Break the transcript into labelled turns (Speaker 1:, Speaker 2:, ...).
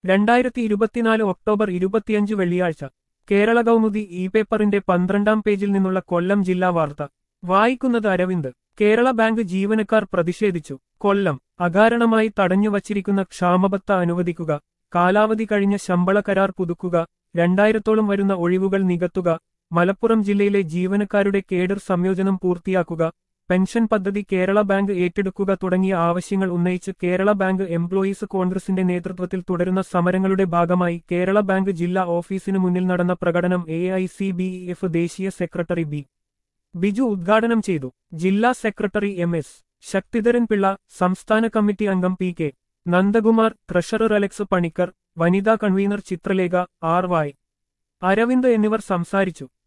Speaker 1: രണ്ടായിരത്തി ഇരുപത്തിനാല് ഒക്ടോബർ ഇരുപത്തിയഞ്ച് വെള്ളിയാഴ്ച കേരള കൗമുദി ഇ പേപ്പറിന്റെ പന്ത്രണ്ടാം പേജിൽ നിന്നുള്ള കൊല്ലം ജില്ലാ വാർത്ത വായിക്കുന്നത് അരവിന്ദ് കേരള ബാങ്ക് ജീവനക്കാർ പ്രതിഷേധിച്ചു കൊല്ലം അകാരണമായി തടഞ്ഞുവച്ചിരിക്കുന്ന ക്ഷാമബത്ത അനുവദിക്കുക കാലാവധി കഴിഞ്ഞ ശമ്പള കരാർ പുതുക്കുക രണ്ടായിരത്തോളം വരുന്ന ഒഴിവുകൾ നികത്തുക മലപ്പുറം ജില്ലയിലെ ജീവനക്കാരുടെ കേഡർ സംയോജനം പൂർത്തിയാക്കുക പെൻഷൻ പദ്ധതി കേരള ബാങ്ക് ഏറ്റെടുക്കുക തുടങ്ങിയ ആവശ്യങ്ങൾ ഉന്നയിച്ച് കേരള ബാങ്ക് എംപ്ലോയീസ് കോൺഗ്രസിന്റെ നേതൃത്വത്തിൽ തുടരുന്ന സമരങ്ങളുടെ ഭാഗമായി കേരള ബാങ്ക് ജില്ലാ ഓഫീസിനു മുന്നിൽ നടന്ന പ്രകടനം എ ദേശീയ സെക്രട്ടറി ബി ബിജു ഉദ്ഘാടനം ചെയ്തു ജില്ലാ secretary M S Sakthidharan Pillai സംസ്ഥാന കമ്മിറ്റി അംഗം P K Nandakumar treasurer Alex Panicker വനിതാ കൺവീനർ ചിത്രലേഖ ആർ വായ് അരവിന്ദ് എന്നിവർ സംസാരിച്ചു